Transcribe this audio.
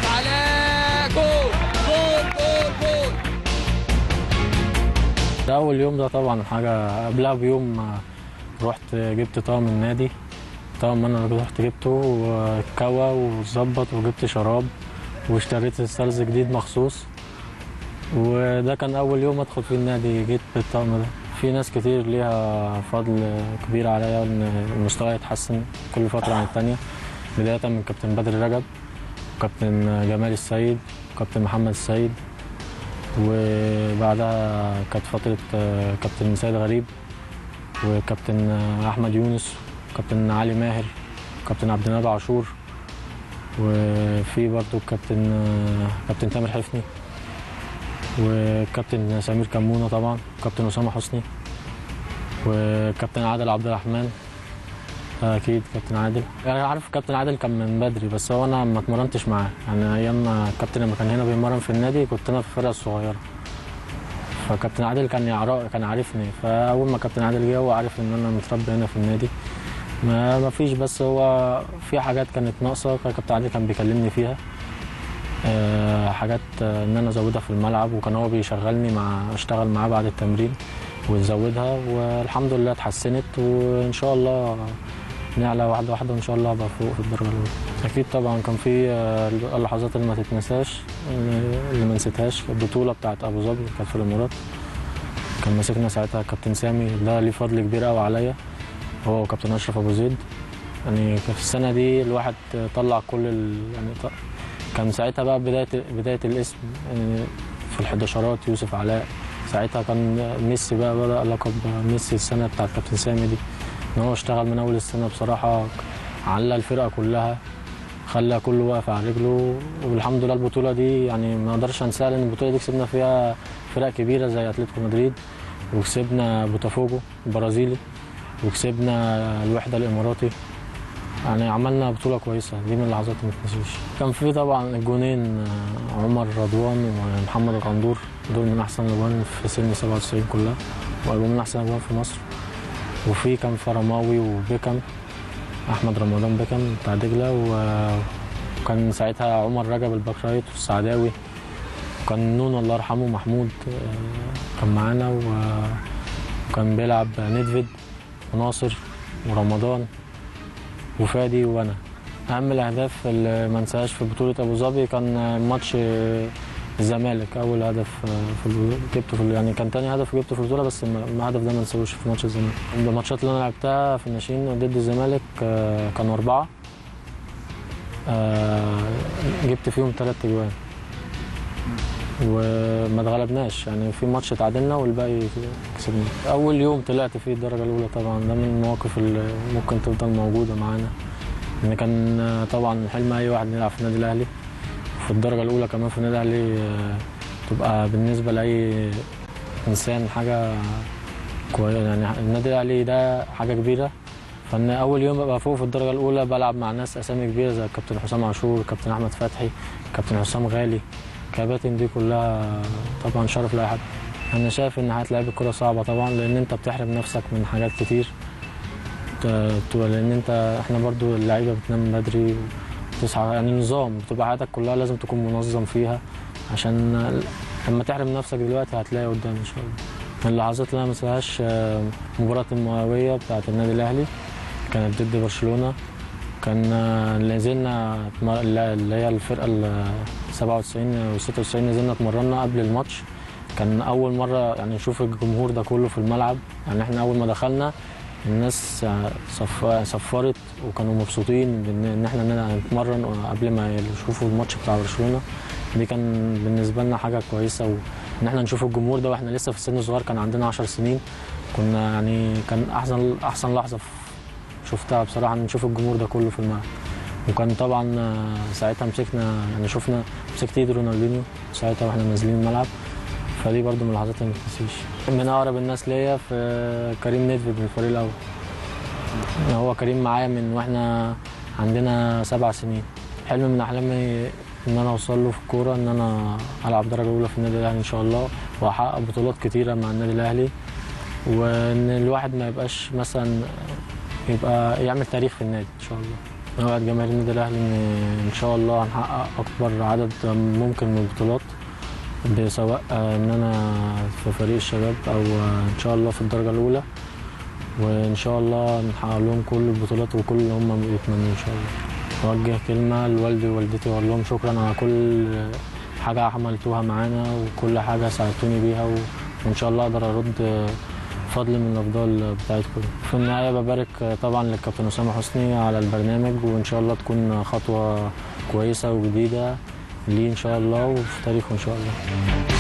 محمد علاء جول جول جول جول ده أول يوم ده طبعا حاجة قبلها بيوم آه، رحت جبت طقم النادي طقم أنا اللي رحت جبته واتكوى وظبط وجبت شراب واشتريت ستارز جديد مخصوص وده كان أول يوم أدخل فيه النادي جيت بالطقم ده في ناس كتير ليها فضل كبير عليا إن المستوى يتحسن كل فترة عن التانية بداية من كابتن بدر رجب وكابتن جمال السيد وكابتن محمد السيد وبعدها كانت فترة آه، كابتن سيد غريب وكابتن آه، أحمد يونس وكابتن علي ماهر وكابتن عبد النبي عاشور وفي برضو كابتن آه، كابتن تامر حفني وكابتن سمير كمونة طبعا وكابتن أسامة حسني وكابتن عادل عبد الرحمن اكيد كابتن عادل يعني عارف كابتن عادل كان من بدري بس هو انا ما اتمرنتش معاه يعني ايام ما الكابتن لما كان هنا بيمرن في النادي كنت انا في الفرقه الصغيره فكابتن عادل كان يعرف كان عارفني فاول ما كابتن عادل جه هو عارف ان انا متربي هنا في النادي ما ما فيش بس هو في حاجات كانت ناقصه كابتن عادل كان بيكلمني فيها آه، حاجات آه، ان انا ازودها في الملعب وكان هو بيشغلني مع اشتغل معاه بعد التمرين ونزودها والحمد لله اتحسنت وان شاء الله نعلى واحده واحده وان شاء الله ابقى فوق في الدرجه الاولى اكيد طبعا كان في آه، اللحظات اللي ما تتنساش اللي ما نسيتهاش البطوله بتاعت ابو ظبي كانت في الامارات كان ماسكنا ساعتها كابتن سامي ده ليه فضل كبير قوي عليا هو وكابتن اشرف ابو زيد يعني في السنه دي الواحد طلع كل ال... يعني ط- كان ساعتها بقى بدايه بدايه الاسم يعني في الحداشرات يوسف علاء ساعتها كان ميسي بقى بدا لقب ميسي السنه بتاعت كابتن سامي دي ان هو اشتغل من اول السنه بصراحه على الفرقه كلها خلى كله واقف على رجله والحمد لله البطوله دي يعني ما اقدرش انساها لان البطوله دي كسبنا فيها فرق كبيره زي اتلتيكو مدريد وكسبنا بوتافوجو البرازيلي وكسبنا الوحده الاماراتي يعني عملنا بطوله كويسه دي من اللحظات اللي ما تنسيش كان في طبعا الجونين آه، عمر رضوان ومحمد الغندور دول من احسن الاجوان في سن 97 كلها واجوان من احسن الاجوان في مصر وفي كان فرماوي وبيكم احمد رمضان بيكم بتاع دجله و- وكان ساعتها عمر رجب الباك رايت والسعداوي وكان نون الله يرحمه محمود آه، كان معانا و- وكان بيلعب ندفيد وناصر ورمضان وفادي وانا اهم الاهداف اللي ما انساهاش في بطوله ابو ظبي كان ماتش الزمالك اول هدف في البطولة جبته في يعني كان تاني هدف جبته في البطوله بس الم- الهدف ده ما انساهوش في ماتش الزمالك الماتشات اللي انا لعبتها في الناشئين ضد الزمالك آه، كانوا اربعه آه، جبت فيهم ثلاث اجوان وما اتغلبناش يعني في ماتش اتعادلنا والباقي كسبنا اول يوم طلعت فيه الدرجه الاولى طبعا ده من المواقف اللي ممكن تفضل موجوده معانا ان كان آه، طبعا حلم اي واحد يلعب في النادي الاهلي في الدرجه الاولى كمان في النادي الاهلي آه، تبقى بالنسبه لاي انسان حاجه كويسه يعني النادي الاهلي ده حاجه كبيره فان اول يوم ابقى فوق في الدرجه الاولى بلعب مع ناس اسامي كبيره زي كابتن حسام عاشور كابتن احمد فتحي كابتن حسام غالي كباتن دي كلها طبعا شرف لاي حد انا شايف ان حياه لعيب الكوره صعبه طبعا لان انت بتحرم نفسك من حاجات كتير ت- ت- لان انت احنا برضو اللعيبه بتنام بدري وتصحى يعني نظام بتبقى حياتك كلها لازم تكون منظم فيها عشان لما تحرم نفسك دلوقتي هتلاقي قدام ان شاء الله من اللحظات اللي انا ما انساهاش آه، مباراه المئويه بتاعه النادي الاهلي كانت ضد برشلونه كان آه، نزلنا اتمر- اللي هي الفرقه ال 97 و 96 نزلنا اتمرنا قبل الماتش كان اول مره يعني نشوف الجمهور ده كله في الملعب يعني احنا اول ما دخلنا الناس آه، صف... صفرت وكانوا مبسوطين بان ان احنا نتمرن قبل ما يشوفوا الماتش بتاع برشلونه دي كان بالنسبه لنا حاجه كويسه وان احنا نشوف الجمهور ده واحنا لسه في السن صغير كان عندنا 10 سنين كنا يعني كان احسن احسن لحظه في شفتها بصراحه ان نشوف الجمهور ده كله في الملعب وكان طبعا آه، ساعتها مسكنا يعني شفنا مسكت ايد رونالدينيو ساعتها واحنا نازلين الملعب فدي برضو من اللحظات اللي ما تنسيش من اقرب الناس ليا في كريم نيدفيد من الفريق الاول هو كريم معايا من واحنا عندنا سبع سنين حلم من احلامي ان انا اوصل له في الكوره ان انا العب درجه اولى في النادي الاهلي ان شاء الله واحقق بطولات كتيره مع النادي الاهلي وان الواحد ما يبقاش مثلا يبقى يعمل تاريخ في النادي ان شاء الله اوعد جماهير النادي الاهلي ان ان شاء الله هنحقق اكبر عدد ممكن من البطولات سواء ان انا في فريق الشباب او ان شاء الله في الدرجه الاولى وان شاء الله نحقق لهم كل البطولات وكل اللي هم بيتمنوه ان شاء الله اوجه كلمه لوالدي ووالدتي واقول لهم شكرا على كل حاجه عملتوها معانا وكل حاجه ساعدتوني بيها و... وان شاء الله اقدر ارد فضل من الافضال بتاعتكم في النهايه ببارك طبعا للكابتن اسامه حسني على البرنامج وان شاء الله تكون خطوه كويسه وجديده ليه ان شاء الله وفي تاريخه ان شاء الله